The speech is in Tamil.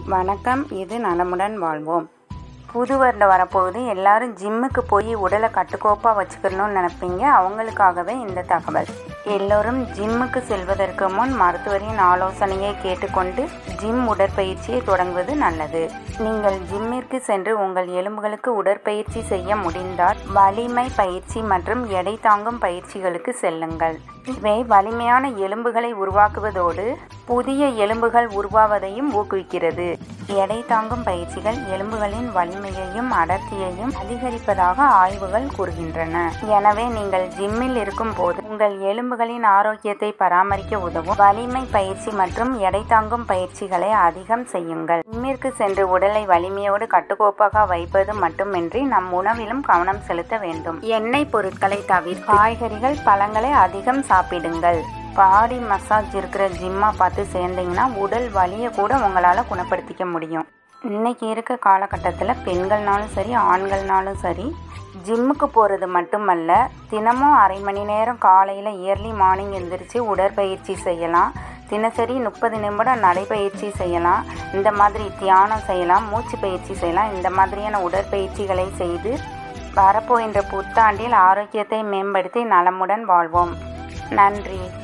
வணக்கம் இது நலமுடன் வாழ்வோம் புது வருடம் வரப்போகுது எல்லாரும் ஜிம்முக்கு போய் உடலை கட்டுக்கோப்பாக வச்சுக்கணும்னு நினைப்பீங்க அவங்களுக்காகவே இந்த தகவல் எல்லோரும் ஜிம்முக்கு செல்வதற்கு முன் மருத்துவரின் ஆலோசனையை கேட்டுக்கொண்டு ஜிம் உடற்பயிற்சியை தொடங்குவது நல்லது நீங்கள் ஜிம்மிற்கு சென்று உங்கள் எலும்புகளுக்கு உடற்பயிற்சி செய்ய முடிந்தால் வலிமை பயிற்சி மற்றும் எடை தாங்கும் பயிற்சிகளுக்கு செல்லுங்கள் இவை வலிமையான எலும்புகளை உருவாக்குவதோடு புதிய எலும்புகள் உருவாவதையும் ஊக்குவிக்கிறது எடை தாங்கும் பயிற்சிகள் எலும்புகளின் வலிமையையும் அடர்த்தியையும் அதிகரிப்பதாக ஆய்வுகள் கூறுகின்றன எனவே நீங்கள் ஜிம்மில் இருக்கும் போது உங்கள் எலும்புகளின் ஆரோக்கியத்தை பராமரிக்க உதவும் வலிமை பயிற்சி மற்றும் எடை தாங்கும் பயிற்சிகளை அதிகம் செய்யுங்கள் ஜிம்மிற்கு சென்று உடலை வலிமையோடு கட்டுக்கோப்பாக வைப்பது மட்டுமின்றி நம் உணவிலும் கவனம் செலுத்த வேண்டும் எண்ணெய் பொருட்களை தவிர காய்கறிகள் பழங்களை அதிகம் சாப்பிடுங்கள் பாடி மசாஜ் இருக்கிற ஜிம்மாக பார்த்து சேர்ந்தீங்கன்னா உடல் வலியை கூட உங்களால் குணப்படுத்திக்க முடியும் இன்னைக்கு இருக்க காலகட்டத்தில் பெண்கள்னாலும் சரி ஆண்கள்னாலும் சரி ஜிம்முக்கு போகிறது மட்டுமல்ல தினமும் அரை மணி நேரம் காலையில் இயர்லி மார்னிங் எந்திரிச்சு உடற்பயிற்சி செய்யலாம் தினசரி முப்பது நிமிடம் நடைப்பயிற்சி செய்யலாம் இந்த மாதிரி தியானம் செய்யலாம் மூச்சு பயிற்சி செய்யலாம் இந்த மாதிரியான உடற்பயிற்சிகளை செய்து வரப்போகின்ற புத்தாண்டில் ஆரோக்கியத்தை மேம்படுத்தி நலமுடன் வாழ்வோம் நன்றி